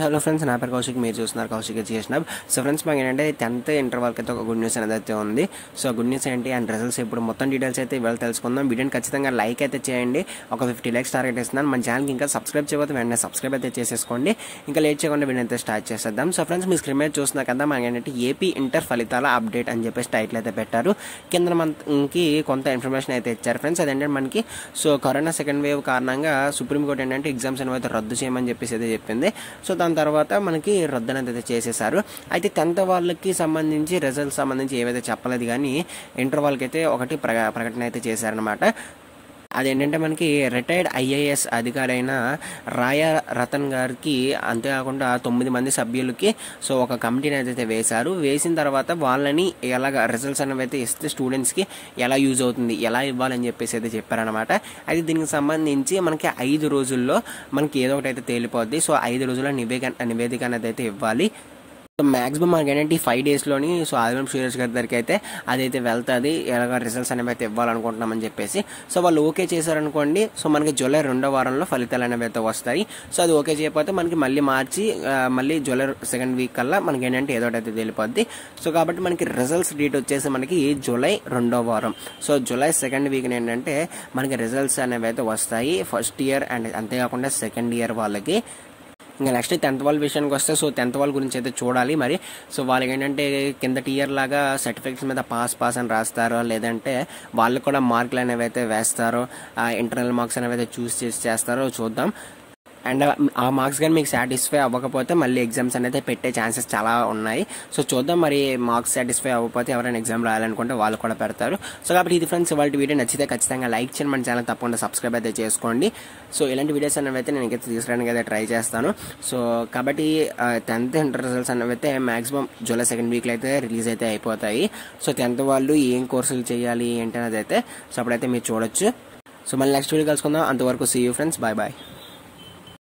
hello friends నా పేరు కౌశిక్ మీరు చూస్తున్నారు కౌశిక్ చేసినాం సో ఫ్రెండ్స్ మాకు ఏంటంటే టెన్త్ ఇంటర్ వాళ్ళకి అయితే ఒక గుడ్ న్యూస్ అనేది అయితే ఉంది సో గుడ్ న్యూస్ ఏంటి అండ్ రిజల్ట్స్ ఇప్పుడు మొత్తం డీటెయిల్స్ అయితే ఇవాళ తెలుసుకుందాం వీడియోని ఖచ్చితంగా లైక్ అయితే చేయండి ఒక ఫిఫ్టీ లైక్స్ టార్గెట్ ఇస్తున్నాను మన ఛానల్కి ఇంకా సబ్స్క్రైబ్ చేయకపోతే వెంటనే సబ్స్క్రైబ్ అయితే చేసేసుకోండి ఇంకా లేట్ చేయకుండా వీడియో అయితే స్టార్ట్ చేసేద్దాం సో ఫ్రెండ్స్ మీ స్క్రీన్ మీద చూస్తున్నా కదా మాకు ఏంటంటే ఏపీ ఇంటర్ ఫలితాల అప్డేట్ అని చెప్పేసి టైటిల్ అయితే పెట్టారు కింద మనకి కొంత ఇన్ఫర్మేషన్ అయితే ఇచ్చారు ఫ్రెండ్స్ అదేంటంటే మనకి సో కరోనా సెకండ్ వేవ్ కారణంగా సుప్రీంకోర్టు ఏంటంటే ఎగ్జామ్స్ అనేవి అయితే రద్దు చేయమని చెప్పేసి అయితే చెప్పింది సో దాని తర్వాత మనకి రద్దు అనేది అయితే చేసేసారు అయితే టెన్త్ వాళ్ళకి సంబంధించి రిజల్ట్స్ సంబంధించి ఏవైతే చెప్పలేదు కానీ ఇంటర్ వాళ్ళకి అయితే ఒకటి ప్రక ప్రకటన అయితే చేశారనమాట అదేంటంటే మనకి రిటైర్డ్ ఐఏఎస్ అధికారైన రాయా రతన్ గారికి అంతేకాకుండా తొమ్మిది మంది సభ్యులకి సో ఒక కమిటీని అయితే వేశారు వేసిన తర్వాత వాళ్ళని ఎలాగ రిజల్ట్స్ అనేవి అయితే ఇస్తే స్టూడెంట్స్కి ఎలా యూజ్ అవుతుంది ఎలా ఇవ్వాలని చెప్పేసి అయితే చెప్పారనమాట అయితే దీనికి సంబంధించి మనకి ఐదు రోజుల్లో మనకి ఏదో ఒకటి అయితే తేలిపోద్ది సో ఐదు రోజుల నివేదిక నివేదిక అనేది అయితే ఇవ్వాలి సో మాక్సిమం మనకి ఏంటంటే ఈ ఫైవ్ డేస్లోని సో ఆదివారం సూర్యజ్ గారి దగ్గరికి అయితే అదైతే వెళ్తుంది ఎలాగ రిజల్ట్స్ అనేవి అయితే ఇవ్వాలనుకుంటున్నామని చెప్పేసి సో వాళ్ళు ఓకే చేశారనుకోండి సో మనకి జూలై రెండో వారంలో ఫలితాలు అనేవి అయితే వస్తాయి సో అది ఓకే చేయకపోతే మనకి మళ్ళీ మార్చి ఆ, మళ్ళీ జూలై సెకండ్ వీక్ కల్లా మనకి ఏంటంటే ఏదో ఒకటి అయితే తెలిపోద్ది సో కాబట్టి మనకి రిజల్ట్స్ డేట్ వచ్చేసి మనకి జూలై రెండో వారం సో జూలై సెకండ్ వీక్ ఏంటంటే మనకి రిజల్ట్స్ అనేవి అయితే వస్తాయి ఫస్ట్ ఇయర్ అండ్ అంతేకాకుండా సెకండ్ ఇయర్ వాళ్ళకి ఇంకా నెక్స్ట్ టెన్త్ వాళ్ళ విషయానికి వస్తే సో టెన్త్ వాళ్ళ గురించి అయితే చూడాలి మరి సో వాళ్ళకి ఏంటంటే కిందటి ఇయర్ లాగా సర్టిఫికేట్స్ మీద పాస్ పాస్ అని రాస్తారో లేదంటే వాళ్ళు కూడా మార్కులు అనేవి అయితే వేస్తారో ఇంటర్నల్ మార్క్స్ అనేవి అయితే చూస్ చేసి చేస్తారో చూద్దాం అండ్ ఆ మార్క్స్ కానీ మీకు సాటిస్ఫై అవ్వకపోతే మళ్ళీ ఎగ్జామ్స్ అనేది పెట్టే ఛాన్సెస్ చాలా ఉన్నాయి సో చూద్దాం మరి మార్క్స్ సాటిస్ఫై అవ్వకపోతే ఎవరైనా ఎగ్జామ్ రాయాలనుకుంటే వాళ్ళు కూడా పెడతారు సో కాబట్టి ఇది ఫ్రెండ్స్ ఇవాళ వీడియో నచ్చితే ఖచ్చితంగా లైక్ చేయండి మన ఛానల్ తప్పకుండా సబ్స్క్రైబ్ అయితే చేసుకోండి సో ఇలాంటి వీడియోస్ అనేవి అయితే నేను ఇంకా తీసుకురావడానికి అయితే ట్రై చేస్తాను సో కాబట్టి టెన్త్ ఇంటర్ రిజల్ట్స్ అనేవి అయితే మాక్సిమం జూలై సెకండ్ వీక్లో అయితే రిలీజ్ అయితే అయిపోతాయి సో టెన్త్ వాళ్ళు ఏం కోర్సులు చేయాలి ఏంటి అనేది అయితే సో అప్పుడైతే మీరు చూడొచ్చు సో మళ్ళీ నెక్స్ట్ వీడియో కలుసుకుందాం అంతవరకు see you friends bye bye